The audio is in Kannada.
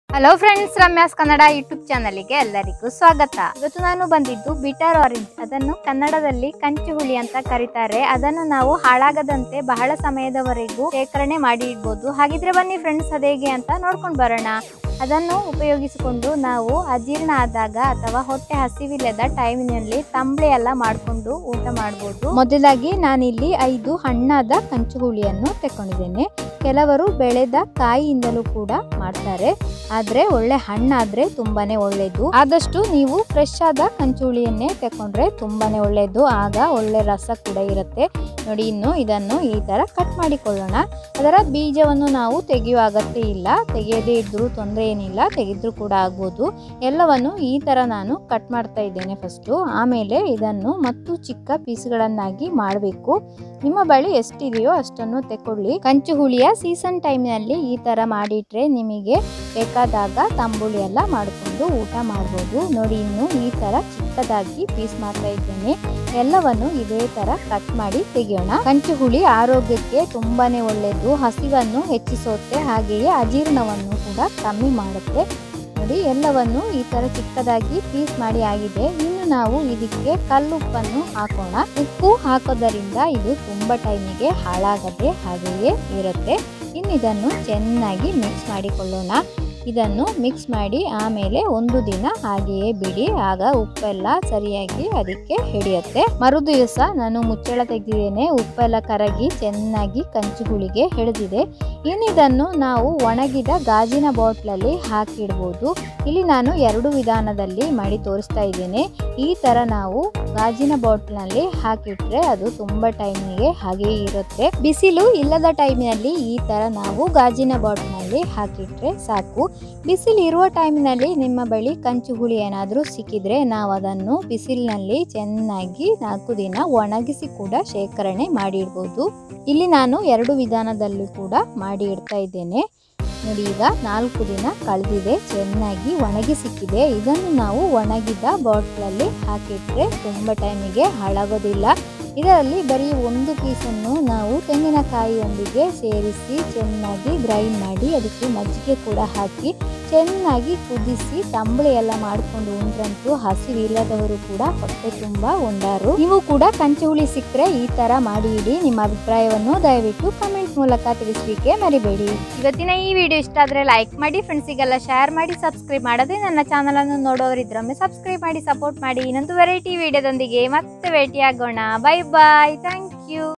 hello friends Ramya's Kannada YouTube ಚಾನಲ್ಗೆ ಎಲ್ಲರಿಗೂ ಸ್ವಾಗತ ಇವತ್ತು ನಾನು ಬಂದಿದ್ದು ಬಿಟರ್ ಆರೆಂಜ್ ಅದನ್ನು ಕನ್ನಡದಲ್ಲಿ ಕಂಚು ಹುಳಿ ಅಂತ ಕರೀತಾರೆ ಅದನ್ನು ನಾವು ಹಾಳಾಗದಂತೆ ಬಹಳ ಸಮಯದವರೆಗೂ ಶೇಖರಣೆ ಮಾಡಿ ಇಡ್ಬೋದು ಹಾಗಿದ್ರೆ ಬನ್ನಿ ಫ್ರೆಂಡ್ಸ್ ಅದೇಗೆ ಅಂತ ನೋಡ್ಕೊಂಡು ಬರೋಣ ಅದನ್ನು ಉಪಯೋಗಿಸಿಕೊಂಡು ನಾವು ಅಜೀರ್ಣ ಆದಾಗ ಅಥವಾ ಹೊಟ್ಟೆ ಹಸಿವಿಲ್ಲದ ಟೈಮಿನಲ್ಲಿ ತಂಬಳಿ ಎಲ್ಲ ಮಾಡಿಕೊಂಡು ಊಟ ಮಾಡ್ಬೋದು ಮೊದಲಾಗಿ ನಾನಿಲ್ಲಿ ಐದು ಹಣ್ಣಾದ ಕಂಚು ಹುಳಿಯನ್ನು ತೆಕ್ಕೊಂಡಿದ್ದೇನೆ ಕೆಲವರು ಬೆಳೆದ ಕಾಯಿಯಿಂದಲೂ ಕೂಡ ಮಾಡ್ತಾರೆ ಆದ್ರೆ ಒಳ್ಳೆ ಹಣ್ಣಾದ್ರೆ ತುಂಬಾನೇ ಒಳ್ಳೇದು ಆದಷ್ಟು ನೀವು ಫ್ರೆಶ್ ಆದ ಕಂಚುಳಿಯನ್ನೇ ತಕೊಂಡ್ರೆ ತುಂಬಾನೇ ಒಳ್ಳೇದು ಆಗ ಒಳ್ಳೆ ರಸ ಕೂಡ ಇರುತ್ತೆ ನೋಡಿ ಇನ್ನು ಇದನ್ನು ಈ ತರ ಕಟ್ ಮಾಡಿಕೊಳ್ಳೋಣ ಅದರ ಬೀಜವನ್ನು ನಾವು ತೆಗೆಯುವ ಅಗತ್ಯ ಇಲ್ಲ ತೆಗೆಯದೇ ಇದ್ರೂ ತೊಂದರೆ ಏನಿಲ್ಲ ತೆಗೆದ್ರೂ ಕೂಡ ಆಗ್ಬೋದು ಎಲ್ಲವನ್ನು ಈ ತರ ನಾನು ಕಟ್ ಮಾಡ್ತಾ ಇದ್ದೇನೆ ಫಸ್ಟು ಆಮೇಲೆ ಇದನ್ನು ಮತ್ತು ಚಿಕ್ಕ ಪೀಸ್ಗಳನ್ನಾಗಿ ಮಾಡಬೇಕು ನಿಮ್ಮ ಬಳಿ ಎಷ್ಟಿದೆಯೋ ಅಷ್ಟನ್ನು ತೆಕ್ಕೊಳ್ಳಿ ಕಂಚು ಹುಳಿಯ ಸೀಸನ್ ಟೈಮ್ನಲ್ಲಿ ಈ ತರ ಮಾಡಿಟ್ರೆ ನಿಮಗೆ ಬೇಕಾದಾಗ ತಂಬುಳಿ ಎಲ್ಲ ಮಾಡಿಕೊಂಡು ಊಟ ಮಾಡ್ಬೋದು ನೋಡಿ ಇನ್ನು ಈ ತರ ಚಿಕ್ಕದಾಗಿ ಪೀಸ್ ಮಾಡ್ತಾ ಇದ್ದೇನೆ ಎಲ್ಲವನ್ನು ಇದೇ ತರ ಕಟ್ ಮಾಡಿ ತೆಗೆಯೋಣ ಕಂಚು ಹುಳಿ ಆರೋಗ್ಯಕ್ಕೆ ತುಂಬಾನೇ ಒಳ್ಳೆಯದು ಹಸಿವನ್ನು ಹೆಚ್ಚಿಸುತ್ತೆ ಹಾಗೆಯೇ ಅಜೀರ್ಣವನ್ನು ಕೂಡ ಕಮ್ಮಿ ಮಾಡುತ್ತೆ ನೋಡಿ ಎಲ್ಲವನ್ನು ಈ ತರ ಚಿಕ್ಕದಾಗಿ ಪೀಸ್ ಮಾಡಿ ಆಗಿದೆ ಇನ್ನು ನಾವು ಇದಕ್ಕೆ ಕಲ್ಲುಪ್ಪನ್ನು ಹಾಕೋಣ ಉಪ್ಪು ಹಾಕೋದರಿಂದ ಇದು ತುಂಬಾ ಟೈಮಿಗೆ ಹಾಳಾಗದೆ ಹಾಗೆಯೇ ಇರುತ್ತೆ ಇನ್ನು ಇದನ್ನು ಚೆನ್ನಾಗಿ ಮಿಕ್ಸ್ ಮಾಡಿಕೊಳ್ಳೋಣ ಇದನ್ನು ಮಿಕ್ಸ್ ಮಾಡಿ ಆಮೇಲೆ ಒಂದು ದಿನ ಹಾಗೆಯೇ ಬಿಡಿ ಆಗ ಉಪ್ಪೆಲ್ಲ ಸರಿಯಾಗಿ ಅದಕ್ಕೆ ಹಿಡಿಯುತ್ತೆ ಮರು ದಿವಸ ನಾನು ಮುಚ್ಚಳ ತೆಗೆದಿದ್ದೇನೆ ಉಪ್ಪೆಲ್ಲ ಕರಗಿ ಚೆನ್ನಾಗಿ ಕಂಚು ಹುಳಿಗೆ ಹಿಡಿದಿದೆ ಇನ್ನಿದನ್ನು ನಾವು ಒಣಗಿದ ಗಾಜಿನ ಬಾಟ್ಲಲ್ಲಿ ಹಾಕಿಡ್ಬೋದು ಇಲ್ಲಿ ನಾನು ಎರಡು ವಿಧಾನದಲ್ಲಿ ಮಾಡಿ ತೋರಿಸ್ತಾ ಇದ್ದೇನೆ ಈ ತರ ನಾವು ಗಾಜಿನ ಬಾಟ್ಲ್ನಲ್ಲಿ ಹಾಕಿಟ್ರೆ ಅದು ತುಂಬಾ ಟೈಮಿಗೆ ಹಾಗೆ ಇರುತ್ತೆ ಬಿಸಿಲು ಇಲ್ಲದ ಟೈಮಿನಲ್ಲಿ ಈ ತರ ನಾವು ಗಾಜಿನ ಬಾಟ್ಲ್ನಲ್ಲಿ ಹಾಕಿಟ್ರೆ ಸಾಕು ಬಿಸಿಲು ಇರುವ ಟೈಮಿನಲ್ಲಿ ನಿಮ್ಮ ಬಳಿ ಕಂಚು ಹುಳಿ ಏನಾದರೂ ಸಿಕ್ಕಿದ್ರೆ ನಾವು ಅದನ್ನು ಬಿಸಿಲಿನಲ್ಲಿ ಚೆನ್ನಾಗಿ ನಾಲ್ಕು ದಿನ ಒಣಗಿಸಿ ಕೂಡ ಶೇಖರಣೆ ಮಾಡಿ ಇಡ್ಬೋದು ಇಲ್ಲಿ ನಾನು ಎರಡು ವಿಧಾನದಲ್ಲಿ ಕೂಡ ಮಾಡಿ ಇಡ್ತಾ ಇದ್ದೇನೆ ನೋಡಿ ಈಗ ನಾಲ್ಕು ದಿನ ಕಳೆದಿದೆ ಚೆನ್ನಾಗಿ ಒಣಗಿ ಸಿಕ್ಕಿದೆ ಇದನ್ನು ನಾವು ಒಣಗಿದ ಬಾಟ್ಲಲ್ಲಿ ಹಾಕಿಟ್ರೆ ತುಂಬ ಟೈಮಿಗೆ ಹಾಳಾಗೋದಿಲ್ಲ ಇದರಲ್ಲಿ ಬರೀ ಒಂದು ಪೀಸನ್ನು ನಾವು ತೆಂಗಿನಕಾಯಿಯೊಂದಿಗೆ ಸೇರಿಸಿ ಚೆನ್ನಾಗಿ ಗ್ರೈಂಡ್ ಮಾಡಿ ಅದಕ್ಕೆ ಮಜ್ಜಿಗೆ ಕೂಡ ಹಾಕಿ ಚೆನ್ನಾಗಿ ಕುದಿಸಿ ತಂಬಳಿ ಎಲ್ಲ ಮಾಡಿಕೊಂಡು ಉಂಡ್ರಂತೂ ಹಸಿವಿಲ್ಲದವರು ಕೂಡ ಹೊಟ್ಟೆ ತುಂಬ ಉಂಡಾರು ನೀವು ಕೂಡ ಕಂಚು ಹುಳಿ ಸಿಕ್ಕರೆ ಈ ತರ ಮಾಡಿ ಇಡಿ ನಿಮ್ಮ ಅಭಿಪ್ರಾಯವನ್ನು ದಯವಿಟ್ಟು ಕಮೆಂಟ್ ಮೂಲಕ ತಿಳಿಸಲಿಕ್ಕೆ ಮರಿಬೇಡಿ ಇವತ್ತಿನ ಈ ವಿಡಿಯೋ ಇಷ್ಟ ಆದ್ರೆ ಲೈಕ್ ಮಾಡಿ ಫ್ರೆಂಡ್ಸಿಗೆಲ್ಲ ಶೇರ್ ಮಾಡಿ ಸಬ್ಸ್ಕ್ರೈಬ್ ಮಾಡದೆ ನನ್ನ ಚಾನಲ್ ಅನ್ನು ನೋಡೋರಿದ್ರೊಮ್ಮೆ ಸಬ್ಸ್ಕ್ರೈಬ್ ಮಾಡಿ ಸಪೋರ್ಟ್ ಮಾಡಿ ಇನ್ನೊಂದು ವೆರೈಟಿ ವಿಡಿಯೋದೊಂದಿಗೆ ಮತ್ತೆ ಭೇಟಿಯಾಗೋಣ ಬೈ ಬಾಯ್ ಥ್ಯಾಂಕ್ ಯು